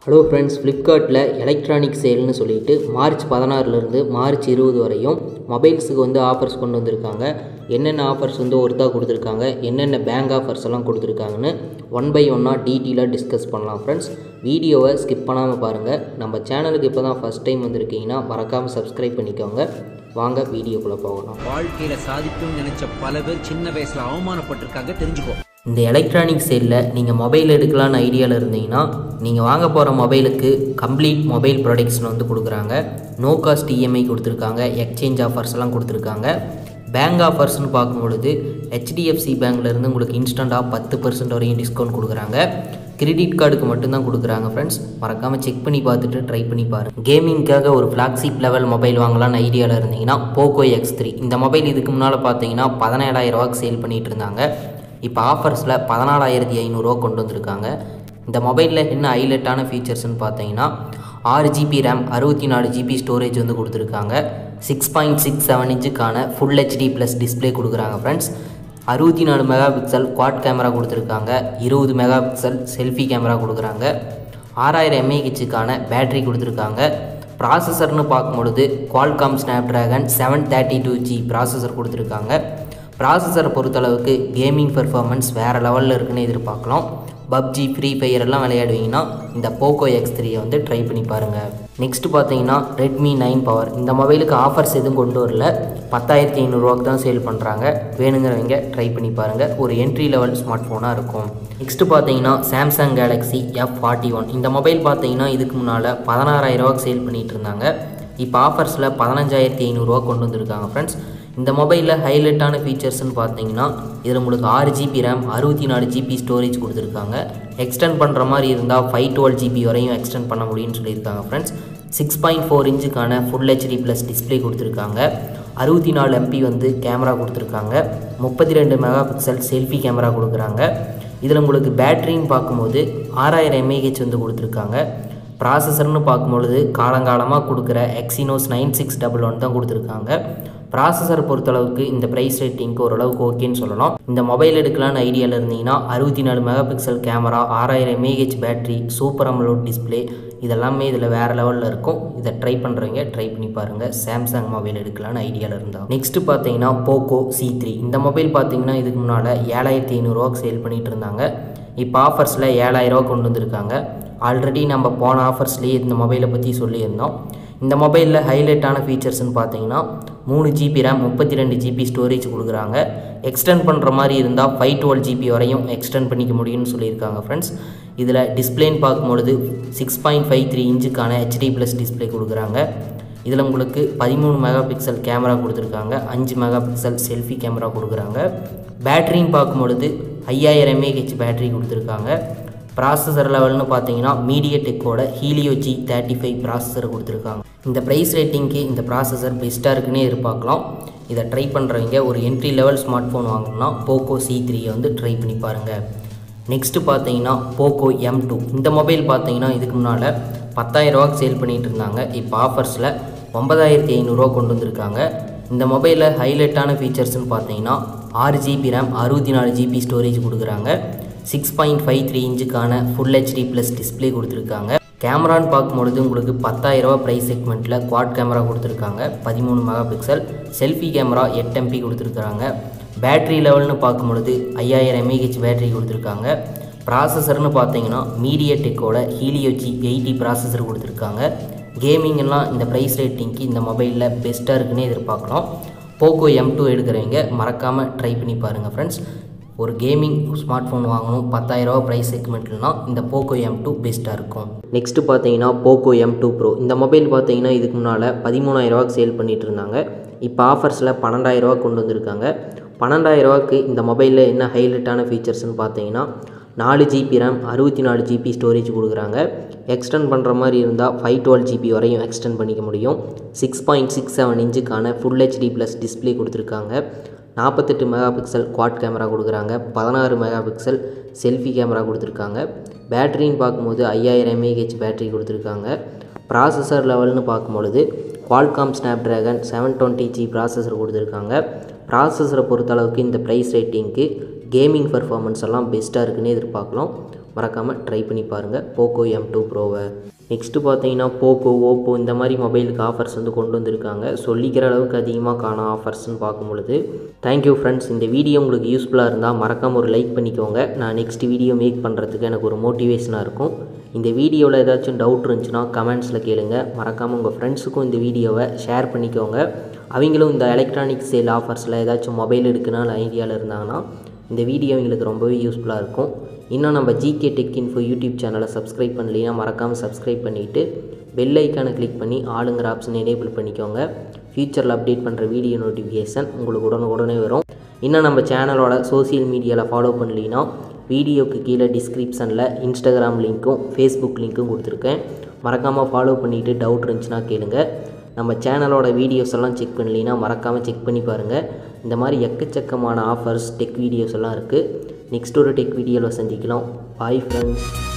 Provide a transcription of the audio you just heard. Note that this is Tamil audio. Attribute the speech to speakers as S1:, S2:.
S1: ஹலோ ஃப்ரெண்ட்ஸ் ஃப்ளிப்கார்ட்டில் எலக்ட்ரானிக் சேல்னு சொல்லிட்டு மார்ச் பதினாறுலேருந்து மார்ச் இருபது வரையும் மொபைல்ஸுக்கு வந்து ஆஃபர்ஸ் கொண்டு வந்திருக்காங்க என்னென்ன ஆஃபர்ஸ் வந்து ஒருத்தா கொடுத்துருக்காங்க என்னென்ன பேங்க் ஆஃபர்ஸ் எல்லாம் கொடுத்துருக்காங்கன்னு ஒன் பை ஒன்னாக டீட்டெயிலாக டிஸ்கஸ் பண்ணலாம் ஃப்ரெண்ட்ஸ் வீடியோவை ஸ்கிப் பண்ணாமல் பாருங்கள் நம்ம சேனலுக்கு இப்போ தான் ஃபஸ்ட் டைம் வந்திருக்கீங்கன்னா மறக்காமல் சப்ஸ்கிரைப் பண்ணிக்கோங்க வாங்க வீடியோக்குள்ளே போகலாம்
S2: வாழ்க்கையில சாதிக்கணும்னு நினைச்ச பல பேர் சின்ன வயசுல அவமானப்பட்டிருக்காங்க தெரிஞ்சுக்கோ
S1: இந்த எலக்ட்ரானிக் சேலில் நீங்கள் மொபைல் எடுக்கலான்னு ஐடியாவில் இருந்தீங்கன்னா நீங்கள் வாங்க போகிற மொபைலுக்கு கம்ப்ளீட் மொபைல் ப்ராடக்ட்ஸ்னு வந்து கொடுக்குறாங்க நோ காஸ்ட் இஎம்ஐ கொடுத்துருக்காங்க எக்ஸ்சேஞ்ச் ஆஃபர்ஸ் எல்லாம் கொடுத்துருக்காங்க பேங்க் ஆஃபர்ஸ்னு பார்க்கும்பொழுது ஹெச்டிஎஃப்சி பேங்க்லேருந்து உங்களுக்கு இன்ஸ்டண்ட்டாக பத்து பர்சன்ட் வரையும் டிஸ்கவுண்ட் கொடுக்குறாங்க கிரெடிட் கார்டுக்கு மட்டும்தான் கொடுக்குறாங்க ஃப்ரெண்ட்ஸ் மறக்காமல் செக் பண்ணி பார்த்துட்டு ட்ரை பண்ணி பாருங்கள் கேமிங்க்காக ஒரு ஃப்ளாக்ஷிப் லெவல் மொபைல் வாங்கலாம்னு ஐடியாவில் இருந்தீங்கன்னா போக்கோ எக்ஸ் த்ரீ இந்த மொபைல் இதுக்கு முன்னால் பார்த்தீங்கன்னா பதினேழாயிரம் ரூபாய்க்கு சேல் பண்ணிட்டு இருந்தாங்க இப்போ ஆஃபர்ஸில் பதினாலாயிரத்தி ஐநூறுரூவா கொண்டு வந்திருக்காங்க இந்த மொபைலில் என்ன ஹைலைட்டான ஃபீச்சர்ஸ்னு பார்த்தீங்கன்னா ஆறு ஜிபி ரேம் அறுபத்தி நாலு ஜிபி ஸ்டோரேஜ் வந்து கொடுத்துருக்காங்க சிக்ஸ் பாயிண்ட் சிக்ஸ் செவன் இன்ச்சுக்கான ஃபுல் ஹெச்டி ப்ளஸ் டிஸ்பிளே கொடுக்குறாங்க ஃப்ரெண்ட்ஸ் அறுபத்தி நாலு மெகா பிக்சல் குவாட் கேமரா கொடுத்துருக்காங்க இருபது மெகா பிக்சல் செல்ஃபி கேமரா கொடுக்குறாங்க ஆறாயிரம் எம்ஏஹெச்சுக்கான பேட்டரி கொடுத்துருக்காங்க ப்ராசஸர்னு பார்க்கும்பொழுது Qualcomm Snapdragon seven thirty two G processor கொடுத்துருக்காங்க ப்ராசஸரை பொறுத்தளவுக்கு கேமிங் பெர்ஃபார்மன்ஸ் வேறு லெவலில் இருக்குன்னு எதிர்பார்க்கலாம் பப்ஜி ஃப்ரீ ஃபயர் எல்லாம் விளையாடுவீங்கன்னா இந்த போக்கோ எக்ஸ் த்ரீயை வந்து ட்ரை பண்ணி பாருங்கள் நெக்ஸ்ட் பார்த்தீங்கன்னா ரெட்மி நைன் பவர் இந்த மொபைலுக்கு ஆஃபர்ஸ் எதுவும் கொண்டு வரல பத்தாயிரத்தி ஐநூறுரூவாக்கு தான் சேல் பண்ணுறாங்க வேணுங்கிறவங்க ட்ரை பண்ணி பாருங்கள் ஒரு என்ட்ரி லெவல் ஸ்மார்ட் ஃபோனாக இருக்கும் நெக்ஸ்ட் பார்த்தீங்கன்னா Samsung Galaxy F forty one இந்த மொபைல் பார்த்தீங்கன்னா இதுக்கு முன்னால் பதினாறாயிரரூவாக்கு சேல் பண்ணிகிட்டு இருந்தாங்க இப்போ ஆஃபர்ஸில் பதினஞ்சாயிரத்தி ஐநூறுரூவா கொண்டு வந்திருக்காங்க ஃப்ரெண்ட்ஸ் இந்த மொபைலில் ஹைலைட்டான ஃபீச்சர்ஸ்னு பார்த்தீங்கன்னா இதில் உங்களுக்கு ஆறு ஜிபி ரேம் அறுபத்தி நாலு ஜிபி ஸ்டோரேஜ் கொடுத்துருக்காங்க எக்ஸ்டெண்ட் பண்ணுற மாதிரி இருந்தால் ஃபைவ் டுவெல் ஜிபி வரையும் எக்ஸ்டெண்ட் பண்ண முடியும்னு சொல்லியிருக்காங்க ஃப்ரெண்ட்ஸ் சிக்ஸ் பாயிண்ட் ஃபோர் இன்ச்சுக்கான ஃபுல் ஹெச்டி ப்ளஸ் டிஸ்பிளே கொடுத்துருக்காங்க அறுபத்தி நாலு எம்பி வந்து கேமரா கொடுத்துருக்காங்க முப்பத்தி ரெண்டு மெகா பிக்சல் செல்ஃபி கேமரா கொடுக்குறாங்க இதில் உங்களுக்கு பேட்டரின்னு பார்க்கும்போது ஆறாயிரம் எம்ஏஹெச் வந்து கொடுத்துருக்காங்க ப்ராசஸர்னு பார்க்கும்பொழுது காலங்காலமாக கொடுக்குற Exynos nine six double one தான் கொடுத்துருக்காங்க ப்ராசஸர் பொறுத்தளவுக்கு இந்த ப்ரைஸ் ரேட்டிங்க்கு ஓரளவுக்கு ஓகேன்னு சொல்லலாம் இந்த மொபைல் எடுக்கலான்னு ஐடியாவில் இருந்தீங்கன்னா அறுபத்தி நாலு மெகா பிக்சல் கேமரா ஆறாயிரம் mAh battery super AMOLED display இதெல்லாமே இதில் வேறு லெவலில் இருக்கும் இதை ட்ரை பண்ணுறவங்க ட்ரை பண்ணி பாருங்கள் சாம்சங் மொபைல் எடுக்கலான்னு ஐடியாவில் இருந்தால் நெக்ஸ்ட்டு பார்த்தீங்கன்னா போக்கோ சி த்ரீ இந்த மொபைல் பார்த்தீங்கன்னா இதுக்கு முன்னால் ஏழாயிரத்தி ஐநூறுரூவாக்கு சேல் பண்ணிகிட்டு இருந்தாங்க இப்போ ஆஃபர்ஸில் ஏழாயிரரூவா கொண்டு வந்திருக்காங்க ஆல்ரெடி நம்ம போன ஆஃபர்ஸ்லேயே இந்த மொபைலை பற்றி சொல்லியிருந்தோம் இந்த மொபைலில் ஹைலைட்டான ஃபீச்சர்ஸ்னு பார்த்தீங்கன்னா மூணு ஜிபி ரேம் முப்பத்தி ரெண்டு ஜிபி ஸ்டோரேஜ் கொடுக்குறாங்க எக்ஸ்டெண்ட் பண்ணுற மாதிரி இருந்தால் ஃபைவ் டுவெல் ஜிபி வரையும் எக்ஸ்டெண்ட் பண்ணிக்க முடியும்னு சொல்லியிருக்காங்க ஃப்ரெண்ட்ஸ் இதில் டிஸ்பிளேன்னு பார்க்கும்பொழுது சிக்ஸ் பாயிண்ட் ஃபைவ் த்ரீ இன்ச்சுக்கான ஹெச்டி ப்ளஸ் டிஸ்பிளே கொடுக்குறாங்க இதில் உங்களுக்கு பதிமூணு மெகா பிக்சல் கேமரா கொடுத்துருக்காங்க அஞ்சு மெகா பிக்சல் செல்ஃபி கேமரா கொடுக்குறாங்க பேட்டரின்னு பார்க்கும்பொழுது ஐயாயிரம் எம்ஏஹெச் பேட்டரி கொடுத்துருக்காங்க ப்ராசஸர் லெவல்னு பார்த்தீங்கன்னா மீடியடெக்கோட Helio G thirty five processor கொடுத்துருக்காங்க இந்த ப்ரைஸ் ரேட்டிங்க்கு இந்த ப்ராசஸர் பெஸ்ட்டாக இருக்குன்னே எதிர்பார்க்கலாம் இதை ட்ரை பண்ணுறவங்க ஒரு என்ட்ரி லெவல் ஸ்மார்ட் ஃபோன் வாங்கணும்னா போக்கோ சி த்ரீயை வந்து ட்ரை பண்ணி பாருங்கள் நெக்ஸ்ட்டு பார்த்தீங்கன்னா போக்கோ எம் டூ இந்த மொபைல் பார்த்தீங்கன்னா இதுக்கு முன்னால் பத்தாயிரரூவாக்கு சேல் பண்ணிகிட்டு இருந்தாங்க இப்போ ஆஃபர்ஸில் ஒன்பதாயிரத்தி ஐநூறுரூவா கொண்டு வந்திருக்காங்க இந்த மொபைலில் ஹைலைட்டான ஃபீச்சர்ஸ்னு பார்த்தீங்கன்னா ஆறு ஜிபி ரேம் அறுபத்தி நாலு ஜிபி ஸ்டோரேஜ் கொடுக்குறாங்க சிக்ஸ் பாயிண்ட் ஃபைவ் த்ரீ இன்ச்சுக்கான ஃபுல் ஹெச்டி ப்ளஸ் டிஸ்பிளே கொடுத்துருக்காங்க கேமரான்னு பார்க்கும்பொழுது உங்களுக்கு பத்தாயிரரூவா ப்ரைஸ் செக்மெண்ட்டில் குவாட் கேமரா கொடுத்துருக்காங்க பதிமூணு மெகா பிக்சல் செல்ஃபி கேமரா எட்டு எம்பி கொடுத்துருக்காங்க பேட்ரி லெவல்னு பார்க்கும்பொழுது ஐயாயிரம் எம்ஏஹெச் பேட்டரி கொடுத்துருக்காங்க ப்ராசஸர்னு பார்த்தீங்கன்னா மீடியடெக்கோட ஹீலியோ ஜி எயிட்டி ப்ராசஸர் கொடுத்துருக்காங்க கேமிங் எல்லாம் இந்த ப்ரைஸ் ரேட்டிங்க்கு இந்த மொபைலில் பெஸ்ட்டாக இருக்குன்னே எதிர்பார்க்கலாம் போக்கோ எம் டூ எடுக்கிறவங்க மறக்காமல் ட்ரை பண்ணி பாருங்கள் ஃப்ரெண்ட்ஸ் ஒரு கேமிங் ஸ்மார்ட் ஃபோன் வாங்கணும் பத்தாயிரரூவா ப்ரைஸ் செக்மெண்ட்லாம் இந்த போக்கோ எம் டூ பெஸ்ட்டாக இருக்கும் நெக்ஸ்ட்டு பார்த்தீங்கன்னா போக்கோ எம் டூ ப்ரோ இந்த மொபைல் பார்த்தீங்கன்னா இதுக்கு முன்னால் பதிமூணாயிரரூவாக்கு சேல் பண்ணிகிட்டு இருந்தாங்க இப்போ ஆஃபர்ஸில் பன்னெண்டாயிரரூவா கொண்டு வந்திருக்காங்க பன்னெண்டாயிரரூவாக்கு இந்த மொபைலில் என்ன ஹைலைட்டான ஃபீச்சர்ஸ்னு பார்த்தீங்கன்னா நாலு ஜிபி ரேம் அறுபத்தி நாலு ஜிபி ஸ்டோரேஜ் கொடுக்குறாங்க எக்ஸ்டெண்ட் பண்ணுற மாதிரி இருந்தால் ஃபைவ் டுவெல் ஜிபி வரையும் எக்ஸ்டெண்ட் பண்ணிக்க முடியும் சிக்ஸ் பாயிண்ட் சிக்ஸ் செவன் இன்ச்சுக்கான ஃபுல் ஹெச்டி ப்ளஸ் டிஸ்பிளே கொடுத்துருக்காங்க நாற்பத்தெட்டு மெகா பிக்சல் குவாட் கேமரா கொடுக்குறாங்க பதினாறு மெகா பிக்சல் செல்ஃபி கேமரா கொடுத்துருக்காங்க பேட்டரின்னு பார்க்கும்போது ஐயாயிரம் எம்ஏஹெச் பேட்டரி கொடுத்துருக்காங்க ப்ராசஸர் லெவல்னு பார்க்கும்பொழுது Qualcomm Snapdragon seven twenty G processor கொடுத்துருக்காங்க ப்ராசஸரை பொறுத்தளவுக்கு இந்த ப்ரைஸ் ரேட்டிங்க்கு கேமிங் பர்ஃபார்மன்ஸ் எல்லாம் பெஸ்ட்டாக இருக்குன்னே எதிர்பார்க்கலாம் மறக்காமல் ட்ரை பண்ணி பாருங்கள் போக்கோ எம் டூ ப்ரோவை நெக்ஸ்ட்டு பார்த்தீங்கன்னா போக்கோ ஓப்போ இந்த மாதிரி மொபைலுக்கு ஆஃபர்ஸ் வந்து கொண்டு வந்திருக்காங்க சொல்லிக்கிற அளவுக்கு அதிகமாக காணும் ஆஃபர்ஸ்னு பார்க்கும் பொழுது தேங்க்யூ ஃப்ரெண்ட்ஸ் இந்த வீடியோ உங்களுக்கு யூஸ்ஃபுல்லாக இருந்தால் மறக்காமல் ஒரு லைக் பண்ணிக்கோங்க நான் நெக்ஸ்ட் வீடியோ மேக் பண்ணுறதுக்கு எனக்கு ஒரு மோட்டிவேஷனாக இருக்கும் இந்த வீடியோவில் ஏதாச்சும் டவுட் இருந்துச்சுன்னா கமெண்ட்ஸில் கேளுங்க மறக்காமல் உங்கள் ஃப்ரெண்ட்ஸுக்கும் இந்த வீடியோவை ஷேர் பண்ணிக்கோங்க அவங்களும் இந்த எலக்ட்ரானிக் சேல் ஆஃபர்ஸில் ஏதாச்சும் மொபைல் எடுக்கணும்னு ஐடியாவில் இருந்தாங்கன்னா இந்த வீடியோ எங்களுக்கு ரொம்பவே யூஸ்ஃபுல்லாக இருக்கும் இன்னும் நம்ம ஜிகே டெக் இன்ஃபோ யூடியூப் சேனலை சப்ஸ்கிரைப் பண்ணலைன்னா மறக்காமல் சப்ஸ்கிரைப் பண்ணிவிட்டு பெல் ஐக்கானை கிளிக் பண்ணி ஆளுங்கிற ஆப்ஷன் எனேபிள் பண்ணிக்கோங்க ஃப்யூச்சரில் அப்டேட் பண்ணுற வீடியோ நோட்டிஃபிகேஷன் உங்களுக்கு உடனுக்குடனே வரும் இன்னும் நம்ம சேனலோட சோஷியல் மீடியாவில் ஃபாலோ பண்ணலைன்னா வீடியோக்கு கீழே டிஸ்கிரிப்ஷனில் இன்ஸ்டாகிராம் லிங்க்கும் ஃபேஸ்புக் லிங்க்கும் கொடுத்துருக்கேன் மறக்காமல் ஃபாலோ பண்ணிவிட்டு டவுட் இருந்துச்சுன்னா கேளுங்க நம்ம சேனலோட வீடியோஸ் எல்லாம் செக் பண்ணலைன்னா மறக்காமல் செக் பண்ணி பாருங்கள் இந்த மாதிரி எக்கச்சக்கமான ஆஃபர்ஸ் டெக் வீடியோஸ் எல்லாம் இருக்குது நெக்ஸ்ட் ஒரு டெக் வீடியோவில் சந்திக்கலாம் பாய் ஃப்ரெண்ட்ஸ்